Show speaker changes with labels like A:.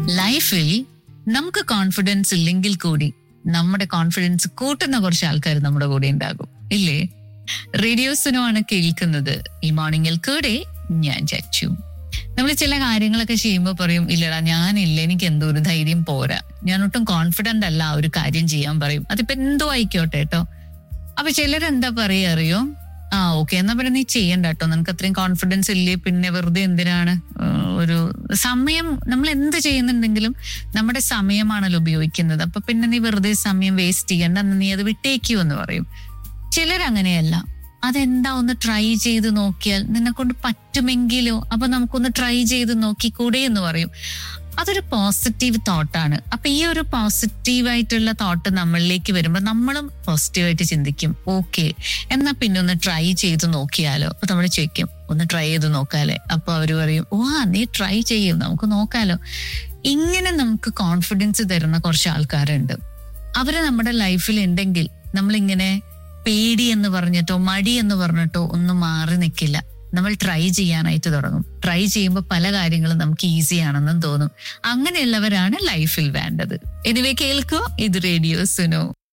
A: ലൈഫിൽ നമുക്ക് കോൺഫിഡൻസ് ഇല്ലെങ്കിൽ കൂടി നമ്മുടെ കോൺഫിഡൻസ് കൂട്ടുന്ന കുറച്ച് ആൾക്കാർ നമ്മുടെ കൂടെ ഉണ്ടാകും ഇല്ലേ റേഡിയോസിനുമാണ് കേൾക്കുന്നത് ഈ മോർണിംഗിൽ കൂടെ ഞാൻ ചച്ചു നമ്മൾ ചില കാര്യങ്ങളൊക്കെ ചെയ്യുമ്പോൾ പറയും ഇല്ലടാ ഞാനില്ല എനിക്ക് എന്തോ ഒരു ധൈര്യം പോരാ ഞാൻ ഒട്ടും കോൺഫിഡന്റ് അല്ല ആ ഒരു കാര്യം ചെയ്യാൻ പറയും അതിപ്പോ എന്തോ ആയിക്കോട്ടെ കേട്ടോ അപ്പൊ ചിലരെന്താ പറയാ അറിയോ ആ ഓക്കെ എന്നാ പിന്നെ നീ ചെയ്യണ്ട കേട്ടോ നിനക്ക് അത്രയും കോൺഫിഡൻസ് ഇല്ലേ പിന്നെ വെറുതെ എന്തിനാണ് ആ, ഒരു സമയം നമ്മൾ എന്ത് ചെയ്യുന്നുണ്ടെങ്കിലും നമ്മുടെ സമയമാണല്ലോ ഉപയോഗിക്കുന്നത് അപ്പൊ പിന്നെ നീ വെറുതെ സമയം വേസ്റ്റ് ചെയ്യണ്ട അന്ന് നീ അത് വിട്ടേക്കൂ എന്ന് പറയും ചിലരങ്ങനെയല്ല അതെന്താ ഒന്ന് ട്രൈ ചെയ്ത് നോക്കിയാൽ നിന്നെ കൊണ്ട് പറ്റുമെങ്കിലോ അപ്പൊ നമുക്കൊന്ന് ട്രൈ ചെയ്ത് നോക്കിക്കൂടെ എന്ന് പറയും അതൊരു പോസിറ്റീവ് തോട്ടാണ് അപ്പൊ ഈ ഒരു പോസിറ്റീവ് ആയിട്ടുള്ള തോട്ട് നമ്മളിലേക്ക് വരുമ്പോൾ നമ്മളും പോസിറ്റീവായിട്ട് ചിന്തിക്കും ഓക്കെ എന്നാ പിന്നെ ഒന്ന് ട്രൈ ചെയ്ത് നോക്കിയാലോ അപ്പൊ നമ്മൾ ചോദിക്കും ഒന്ന് ട്രൈ ചെയ്ത് നോക്കാല്ലേ അപ്പൊ അവര് പറയും ഓ ആ നീ ട്രൈ ചെയ്യും നമുക്ക് നോക്കാലോ ഇങ്ങനെ നമുക്ക് കോൺഫിഡൻസ് തരുന്ന കുറച്ച് ആൾക്കാരുണ്ട് അവര് നമ്മുടെ ലൈഫിൽ ഉണ്ടെങ്കിൽ നമ്മളിങ്ങനെ പേടി എന്ന് പറഞ്ഞിട്ടോ മടി എന്ന് പറഞ്ഞിട്ടോ ഒന്നും മാറി നിൽക്കില്ല നമ്മൾ ട്രൈ ചെയ്യാനായിട്ട് തുടങ്ങും ട്രൈ ചെയ്യുമ്പോൾ പല കാര്യങ്ങളും നമുക്ക് ഈസി ആണെന്നും തോന്നും അങ്ങനെയുള്ളവരാണ് ലൈഫിൽ വേണ്ടത് എനിവേ കേൾക്കുക ഇത് റേഡിയോ സുനോ